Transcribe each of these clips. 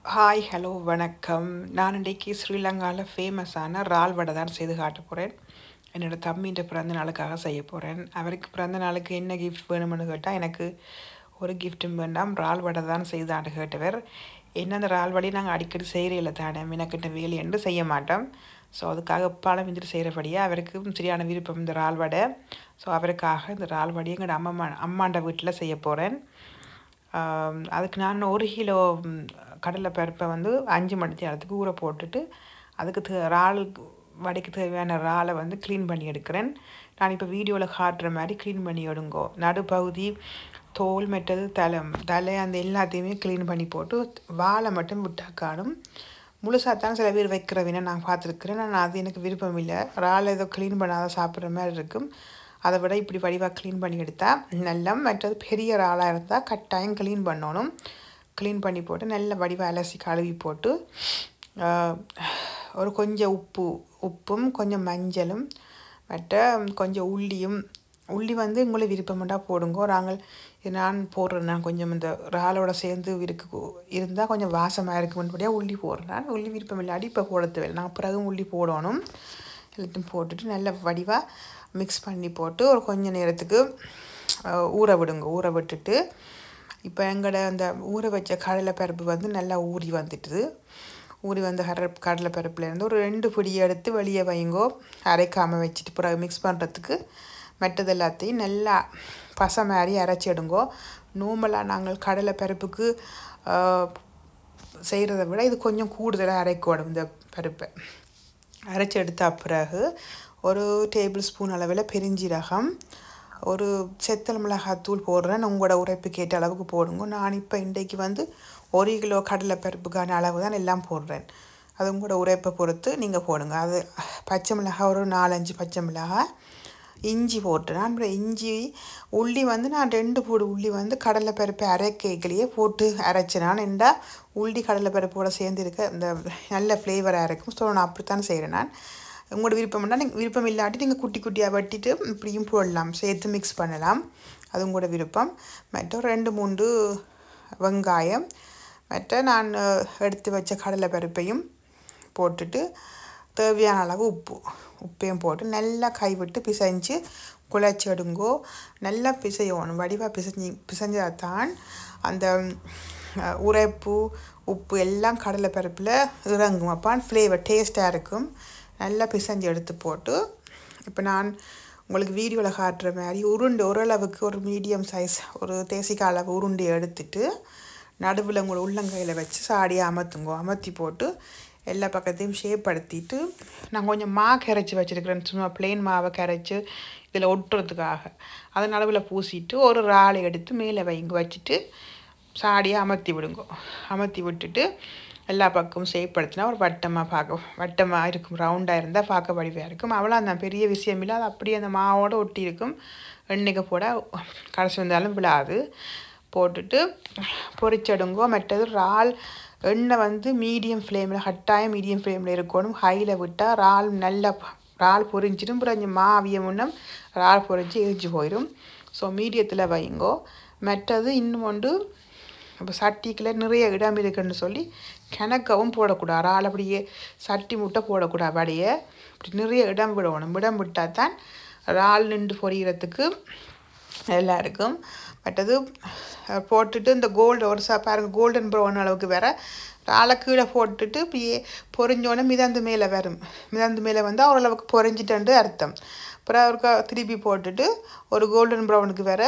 hi hello வணக்கம் நான் இன்றைக்கு ஸ்ரீலங்காவில் ஃபேமஸான இறால் வடை தான் செய்து காட்ட போகிறேன் என்னோடய தம்பின்ற பிறந்த நாளுக்காக செய்ய போகிறேன் அவருக்கு பிறந்த நாளுக்கு என்ன கிஃப்ட் வேணும்னு கேட்டால் எனக்கு ஒரு கிஃப்ட்டும் வேண்டாம் இறால் வடை தான் செய்தாண்டு கேட்டவர் என்ன அந்த இறால் வடையை நாங்கள் அடிக்கடி செய்கிறதில்ல தானே மினக்கிட்ட வேலை என்று செய்ய மாட்டோம் ஸோ அதுக்காக பாலம் வந்துட்டு செய்கிறபடியாக அவருக்கு சரியான விருப்பம் இந்த இறால் வடை ஸோ அவருக்காக இந்த இறால் வடையை எங்களோட அம்மா அம்மாண்ட வீட்டில் செய்ய போகிறேன் ஆம், அதுக்கு நான் ஒரு கிலோ ம், கடலை பருப்பை வந்து அஞ்சு மணி நேரத்துக்கு ஊற போட்டுட்டு அதுக்கு தே இறால் வடைக்கு தேவையான இறாலை வந்து க்ளீன் பண்ணி எடுக்கிறேன் நான் இப்போ வீடியோவில் காட்டுற மாதிரி க்ளீன் பண்ணி எடுங்கோ நடுப்பகுதி தோல் மெட்டது தலை தலை அந்த எல்லாத்தையுமே க்ளீன் பண்ணி போட்டு வாழை மட்டும் விட்டா காணும் முழுசாக தான் சில பேர் வைக்கிறவின நான் பார்த்துருக்குறேன் நான் அது எனக்கு விருப்பம் இல்லை இறால் ஏதோ க்ளீன் பண்ணாத சாப்பிட்ற மாதிரி இருக்கும் அதை விட இப்படி வடிவாக க்ளீன் பண்ணி எடுத்தால் நல்லா மற்றது பெரிய இறாலாக இருந்தால் கட்டாயம் க்ளீன் பண்ணணும் க்ளீன் பண்ணி போட்டு நல்ல வடிவாக அலசி கழுவி போட்டு ஆஹ், ஒரு கொஞ்சம் உப்பு உப்பும் கொஞ்சம் மஞ்சளும் மற்ற கொஞ்சம் உள்ளியும் உள்ளி வந்து உங்களுக்கு விருப்பமெண்டா போடுங்க நாங்கள் இது நான் போடுறேன் நான் கொஞ்சம் இந்த இறாலோட சேர்ந்து இருக்கு இருந்தால் கொஞ்சம் வாசமாக இருக்கும்படியாக உள்ளி போடுறேன் நான் உள்ளி விருப்பம் இல்லாட்டி இப்போ போட தேவை நான் பிறகு உள்ளி போடணும் எல்லாத்தையும் போட்டுட்டு நல்ல வடிவாக மிக்ஸ் பண்ணி போட்டு ஒரு கொஞ்ச நேரத்துக்கு அஹ், ஊற விடுங்க ஊற விட்டுட்டு இப்போ எங்களோட அந்த ஊற வச்ச கடலை பருப்பு வந்து நல்லா ஊறி வந்துட்டுது ஊறி வந்த கடலை கடலை பருப்புலேருந்து ஒரு ரெண்டு பிடி எடுத்து வெளியே வைங்கோ அரைக்காமல் வச்சுட்டு பிறகு மிக்ஸ் பண்ணுறதுக்கு மற்றது எல்லாத்தையும் நல்லா பசை மாதிரி அரைச்சி எடுங்கோ நார்மலாக நாங்கள் கடலை பருப்புக்கு செய்கிறத விட இது கொஞ்சம் கூடுதலாக அரைக்கணும் இந்த பருப்பை அரைச்சி எடுத்த பிறகு ஒரு டேபிள் ஸ்பூன் அளவில் பெருஞ்சீரகம் ஒரு செத்தல் மிளகாத்தூள் போடுறேன் உங்களோட உரைப்புக்கு ஏற்ற அளவுக்கு போடுங்க நான் இப்போ இன்றைக்கு வந்து ஒரு கிலோ கடலை பருப்புக்கான அளவு தான் எல்லாம் போடுறேன் அது உங்களோட உரைப்பை பொறுத்து நீங்கள் போடுங்க அது பச்சை மிளகாய் ஒரு நாலஞ்சு பச்சை மிளகாய் இஞ்சி போட்டுறேன் அப்புறம் இஞ்சி உள்ளி வந்து நான் ரெண்டு பூடு உள்ளி வந்து கடலைப்பருப்பு அரைக்கைகளையே போட்டு அரைச்சேன் நான் ஏன்டா உள்ளி கடலைப்பருப்போட சேர்ந்து இருக்க இந்த நல்ல ஃப்ளேவராக இருக்கும் ஸோ நான் அப்படித்தான் செய்கிறேன் நான் உங்களோட விருப்பம்னா நீங்கள் விருப்பம் இல்லாட்டி நீங்கள் குட்டி குட்டியாக வெட்டிட்டு இப்படியும் போடலாம் சேர்த்து மிக்ஸ் பண்ணலாம் அது உங்களோட விருப்பம் மற்ற ஒரு ரெண்டு மூன்று வெங்காயம் மற்ற நான் அஹ், எடுத்து வச்ச கடலைப்பருப்பையும் போட்டுட்டு தேவையான அளவு உப்பு உப்பையும் போட்டு நல்லா கைவிட்டு பிசைஞ்சு குழச்சி எடுங்கோ நல்லா பிசையணும் வடிவாக பிசைஞ்சி பிசைஞ்சால் தான் அந்த அஹ், உரைப்பு உப்பு எல்லாம் கடலை பருப்பில் இறங்கும் அப்போ ஃப்ளேவர் டேஸ்ட்டாக இருக்கும் நல்லா பிசைஞ்சு எடுத்து போட்டு இப்போ நான் உங்களுக்கு வீடியோவில் காட்டுற மாதிரி உருண்டை ஓரளவுக்கு ஒரு மீடியம் சைஸ் ஒரு தேசிக்காய் அளவு உருண்டை எடுத்துட்டு நடுவில் உங்களோட உள்ளங்கையில் வச்சு சாடியை அமர்த்துங்க அமர்த்தி போட்டு எல்லா பக்கத்தையும் ஷேப் படுத்திட்டு நான் கொஞ்சம் மா கரைச்சி வச்சுருக்கிறேன் சும்மா plain மாவை கரைச்சி இதில் ஒட்டுறதுக்காக அதை நடுவில் பூசிட்டு ஒரு ராலை எடுத்து மேலே வைங்க வச்சுட்டு சாடியை அமர்த்தி விடுங்க அமர்த்தி விட்டுட்டு எல்லா பக்கமும் ஷேப் படுத்தினா ஒரு வட்டமாக பார்க்க வட்டமாக இருக்கும் ரவுண்டாக இருந்தால் பார்க்க வடிவாக இருக்கும் அவ்வளோ அந்த பெரிய விஷயம் இல்லை அது அப்படியே அந்த மாவோட ஒட்டி இருக்கும் எண்ணெய்க்கு போட கடைசி வந்தாலும் விழாது போட்டுட்டு பொரிச்செடுங்கோ மற்றது இறால் எண்ணெய் வந்து மீடியம் ஃப்ளேமில் கட்டாயம் மீடியம் ஃப்ளேமில் இருக்கணும் ஹையில் விட்டால் இறால் நல்லா இறால் பொரிஞ்சிடும் புரிஞ்சு மாவிய முன்னம் இறால் பொரிஞ்சு எரிஞ்சு போயிடும் ஸோ மீடியத்தில் வைங்கோ மற்றது இன்னும் ஒன்று இப்போ சட்டிக்குள்ள நிறைய இடம் இருக்குன்னு சொல்லி கிணக்கவும் போடக்கூடாது இறால் அப்படியே சட்டி முட்டை போடக்கூடாது வடையை இப்படி நிறைய இடம் விடணும் இடம் விட்டால் தான் இறால் நின்று பொரிகிறதுக்கு நல்லா இருக்கும் மற்றது அஹ், போட்டுட்டு இந்த கோல்டு ஒரு சா பாருங்க கோல்டன் ப்ரௌன் அளவுக்கு வேற இறாலை கீழே போட்டுட்டு இப்படியே பொரிஞ்சோடனே மிதந்து மேலே வரும் மிதந்து மேலே வந்து ஓரளவுக்கு பொரிஞ்சிட்டேன்ட்டு அர்த்தம் அப்புறம் அவருக்கு திருப்பி போட்டுட்டு ஒரு கோல்டன் ப்ரௌனுக்கு வேற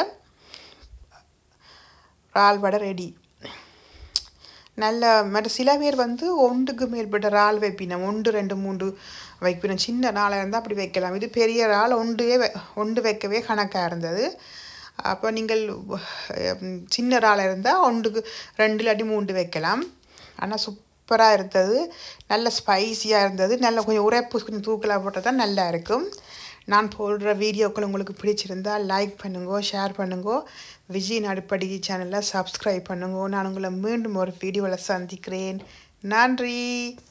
இறால் வடை ரெடி நல்ல மற்ற சில பேர் வந்து ஒன்றுக்கு மேற்பட்ட இறால் வைப்பினம் ஒன்று ரெண்டு மூன்று வைப்பினம் சின்ன இறாலாக இருந்தால் அப்படி வைக்கலாம் இது பெரிய இறால் ஒன்றுவே வை- ஒன்று வைக்கவே கணக்காக இருந்தது அப்போ நீங்கள் உம், சின்ன இறாலாக இருந்தால் ஒன்றுக்கு ரெண்டு இல்லாட்டி மூன்று வைக்கலாம் ஆனால் சூப்பராக இருந்தது நல்ல ஸ்பைசியாக இருந்தது நல்ல கொஞ்சம் உரைப்பு கொஞ்சம் தூக்கலாக போட்டால் தான் நல்லா இருக்கும் நான் போடுற வீடியோக்கள் உங்களுக்கு பிடிச்சிருந்தா லைக் பண்ணுங்கோ ஷேர் பண்ணுங்கோ விஜய் நடுப்படி சேனலை சப்ஸ்கிரைப் பண்ணுங்கோ நான் உங்களை மீண்டும் ஒரு வீடியோவில் சந்திக்கிறேன் நன்றி